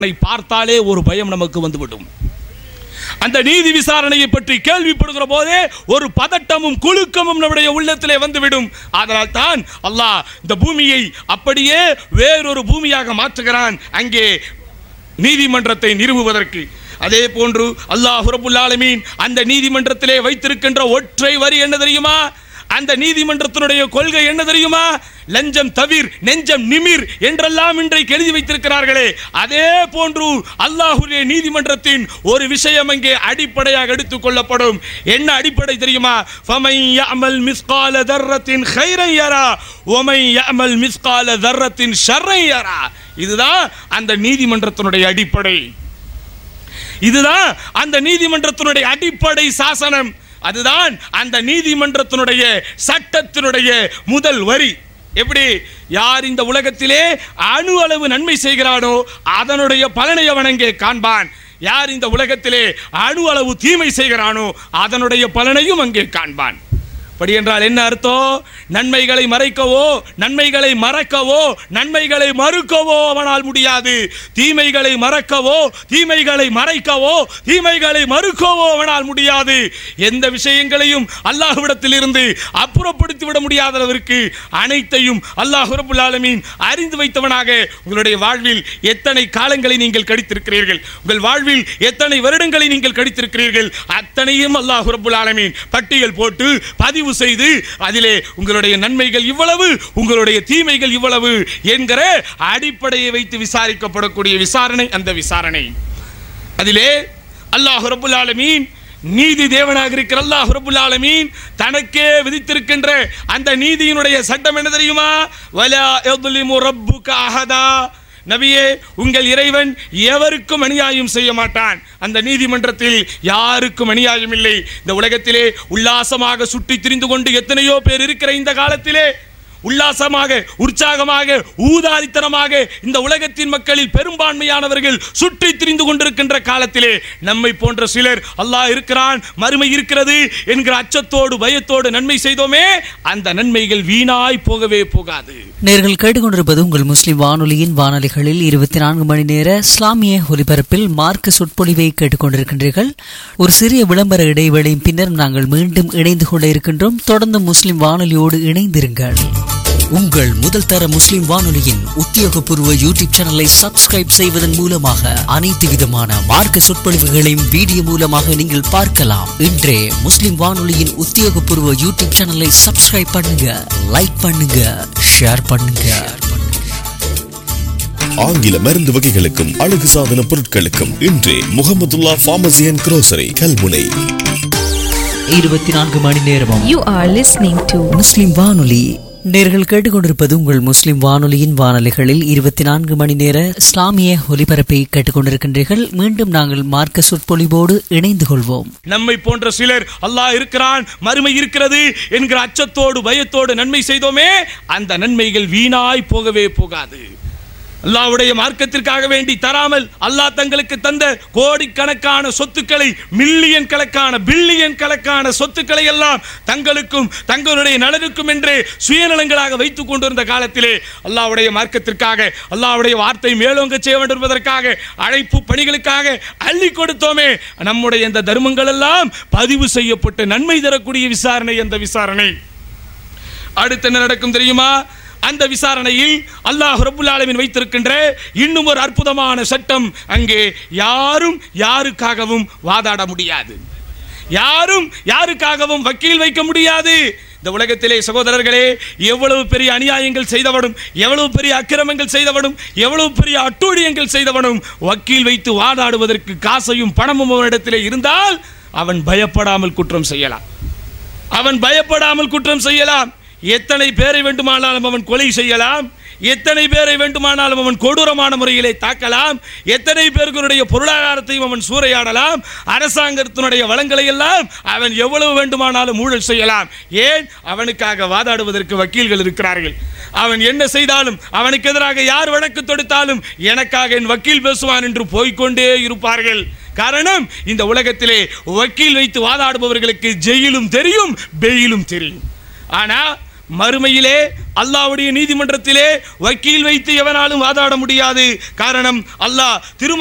பார்த்தாலே ஒரு பயம் நமக்கு வந்துவிடும் அந்த நீதி விசாரணையை பற்றி கேள்விப்படுகிற போதே ஒரு பதட்டமும் குலுக்கமும் நம்முடைய உள்ளத்திலே வந்துவிடும் அதனால் தான் அல்லாஹ் இந்த பூமியை அப்படியே வேறொரு பூமியாக மாற்றுகிறான் அங்கே நீதிமன்றத்தை நிறுவுவதற்கு அதே போன்று அல்லாஹ் ரபுல் ஆலமீன் அந்த நீதிமன்றத்திலே வைத்திருக்கின்ற ஒற்றை வரி என்ன தெரியுமா அந்த நீதிமன்றத்தினுடைய கொள்கை என்ன தெரியுமா லஞ்சம் தவிர் நெஞ்சம் நிமிர் என்றெல்லாம் இன்றைக்கு எழுதி வைத்திருக்கிறார்களே அதே போன்று அல்லாஹுடைய நீதிமன்றத்தின் ஒரு விஷயம் அங்கே அடிப்படையாக எடுத்துக் கொள்ளப்படும் என்ன அடிப்படை தெரியுமா ஃபமை யஅமல் மிஸ்கால தர்ரத்தின் கைரை யரா ஒமை யஅமல் மிஸ்கால தர்ரத்தின் ஷர்ரை யரா இதுதான் அந்த நீதிமன்றத்தினுடைய அடிப்படை இதுதான் அந்த நீதிமன்றத்தினுடைய அடிப்படை சாசனம் அதுதான் அந்த நீதிமன்றத்தினுடைய சட்டத்தினுடைய முதல் வரி எப்படி யார் இந்த உலகத்திலே அணு அளவு நன்மை செய்கிறானோ அதனுடைய பலனை அவன் அங்கே காண்பான் யார் இந்த உலகத்திலே அணு அளவு தீமை செய்கிறானோ அதனுடைய பலனையும் அங்கே காண்பான் அப்படி என்றால் என்ன அர்த்தம் நன்மைகளை மறைக்கவோ நன்மைகளை மறக்கவோ நன்மைகளை மறுக்கவோ அவனால் முடியாது தீமைகளை மறக்கவோ தீமைகளை மறைக்கவோ தீமைகளை மறுக்கவோ அவனால் முடியாது எந்த விஷயங்களையும் அல்லாஹ்விடத்தில் இருந்து அப்புறப்படுத்தி விட முடியாத அளவிற்கு அனைத்தையும் அல்லாஹ் ரபுல் ஆலமீன் அறிந்து வைத்தவனாக உங்களுடைய வாழ்வில் எத்தனை காலங்களை நீங்கள் கடித்திருக்கிறீர்கள் உங்கள் வாழ்வில் எத்தனை வருடங்களை நீங்கள் கடித்திருக்கிறீர்கள் அத்தனையும் அல்லாஹ் ரபுல் ஆலமீன் பட்டியல் போட்டு பதிவு செய்து அதிலே உங்களுடைய நன்மைகள் இவ்வளவு உங்களுடைய தீமைகள் இவ்வளவு என்கிற அடிப்படையை வைத்து விசாரிக்கப்படக்கூடிய விசாரணை அந்த விசாரணை அதிலே அல்லாஹ் ரபுல் ஆலமீன் நீதி தேவனாக இருக்கிற அல்லாஹ் ரபுல் ஆலமீன் தனக்கே விதித்திருக்கின்ற அந்த நீதியினுடைய சட்டம் என்ன தெரியுமா வலா யظ்லிமு ரப்புக அஹதா நபியே உங்கள் இறைவன் எவருக்கும் அநியாயம் செய்ய மாட்டான் அந்த நீதிமன்றத்தில் யாருக்கும் அநியாயம் இல்லை இந்த உலகத்திலே உல்லாசமாக சுற்றி திரிந்து கொண்டு எத்தனையோ பேர் இருக்கிற இந்த காலத்திலே உல்லாசமாக உற்சாகமாக ஊதாரித்தனமாக இந்த உலகத்தின் மக்களில் பெரும்பான்மையானவர்கள் சுற்றி திரிந்து கொண்டிருக்கின்ற காலத்திலே நம்மை போன்ற சிலர் அல்லாஹ் இருக்கிறான் மறுமை இருக்கிறது என்கிற அச்சத்தோடு பயத்தோடு நன்மை செய்தோமே அந்த நன்மைகள் வீணாய் போகவே போகாது நேர்கள் கேட்டுக்கொண்டிருப்பது உங்கள் முஸ்லிம் வானொலியின் வானொலிகளில் இருபத்தி நான்கு மணி நேர இஸ்லாமிய ஒலிபரப்பில் மார்க்க சொற்பொழிவை கேட்டுக்கொண்டிருக்கின்றீர்கள் ஒரு சிறிய விளம்பர இடைவேளையின் பின்னர் நாங்கள் மீண்டும் இணைந்து கொள்ள இருக்கின்றோம் தொடர்ந்து முஸ்லிம் வானொலியோடு இணைந்திருங்கள் உங்கள் முதல் தர முஸ்லிம் வானொலியின் உத்தியோகபூர்வ யூடியூப் சேனலை சப்ஸ்கிரைப் செய்வதன் மூலமாக அனைத்து விதமான மார்க்க சொற்பொழிவுகளையும் வீடியோ மூலமாக நீங்கள் பார்க்கலாம் இன்றே முஸ்லிம் வானொலியின் உத்தியோகபூர்வ யூடியூப் சேனலை சப்ஸ்கிரைப் பண்ணுங்க லைக் பண்ணுங்க ஷேர் பண்ணுங்க ஆங்கில மருந்து வகைகளுக்கும் அழகு சாதன பொருட்களுக்கும் இன்றே Muhammadullah pharmacy and grocery Kalmunai இருபத்தி நான்கு மணி நேரமும் You are listening to முஸ்லிம் வானொலி நேர்கள் கேட்டுக்கொண்டிருப்பது உங்கள் முஸ்லிம் வானொலியின் வானொலிகளில் இருபத்தி நான்கு மணி நேர இஸ்லாமிய ஒலிபரப்பை கேட்டுக்கொண்டிருக்கின்றீர்கள் மீண்டும் நாங்கள் மார்க்க சொற்பொழிவோடு இணைந்து கொள்வோம் நம்மை போன்ற சிலர் அல்லாஹ் இருக்கிறான் மறுமை இருக்கிறது என்கிற அச்சத்தோடு பயத்தோடு நன்மை செய்தோமே அந்த நன்மைகள் வீணாய் போகவே போகாது அல்லாஹ்வுடைய மார்க்கத்திற்காக வேண்டி தராமல் அல்லாஹ் தங்களுக்கு தந்த கோடிக்கணக்கான சொத்துக்களை மில்லியன் கணக்கான பில்லியன் கணக்கான சொத்துக்களை எல்லாம் தங்களுக்கும் தங்களுடைய நலனுக்கும் என்று சுயநலங்களாக வைத்துக் கொண்டிருந்த காலத்திலே அல்லாஹ்வுடைய மார்க்கத்திற்காக அல்லாஹ்வுடைய வார்த்தை மேலோங்க செய்ய வேண்டும் என்பதற்காக அழைப்பு பணிகளுக்காக அள்ளி கொடுத்தோமே நம்முடைய இந்த தர்மங்கள் எல்லாம் பதிவு செய்யப்பட்டு நன்மை தரக்கூடிய விசாரணை அந்த விசாரணை அடுத்து என்ன நடக்கும் தெரியுமா அந்த விசாரணையில் அல்லாஹ் ரபுல் ஆலமீன் வைத்திருக்கின்ற இன்னும் ஒரு அற்புதமான சட்டம் அங்கே யாரும் யாருக்காகவும் வாதாட முடியாது யாரும் யாருக்காகவும் வக்கீல் வைக்க முடியாது இந்த உலகத்திலே சகோதரர்களே எவ்வளவு பெரிய அநியாயங்கள் செய்தவனும் எவ்வளவு பெரிய அக்கிரமங்கள் செய்தவனும் எவ்வளவு பெரிய அட்டூழியங்கள் செய்தவனும் வக்கீல் வைத்து வாதாடுவதற்கு காசையும் பணமும் அவனிடத்திலே இருந்தால் அவன் பயப்படாமல் குற்றம் செய்யலாம் அவன் பயப்படாமல் குற்றம் செய்யலாம் எத்தனை பேரை வேண்டுமானாலும் அவன் கொலை செய்யலாம் எத்தனை பேரை வேண்டுமானாலும் அவன் கொடூரமான முறையிலே தாக்கலாம் எத்தனை பேர்களுடைய பொருளாதாரத்தையும் அவன் சூறையாடலாம் அரசாங்கத்தினுடைய வளங்களை எல்லாம் அவன் எவ்வளவு வேண்டுமானாலும் ஊழல் செய்யலாம் ஏன் அவனுக்காக வாதாடுவதற்கு வக்கீல்கள் இருக்கிறார்கள் அவன் என்ன செய்தாலும் அவனுக்கு எதிராக யார் வழக்கு தொடுத்தாலும் எனக்காக என் வக்கீல் பேசுவான் என்று போய்க்கொண்டே இருப்பார்கள் காரணம் இந்த உலகத்திலே வக்கீல் வைத்து வாதாடுபவர்களுக்கு ஜெயிலும் தெரியும் பெயிலும் தெரியும் ஆனா மறுமையிலே அல்லாஹ்வுடைய நீதிமன்றத்திலே வக்கீல் வைத்து எவனாலும் வாதாட முடியாது காரணம் அல்லாஹ் திரும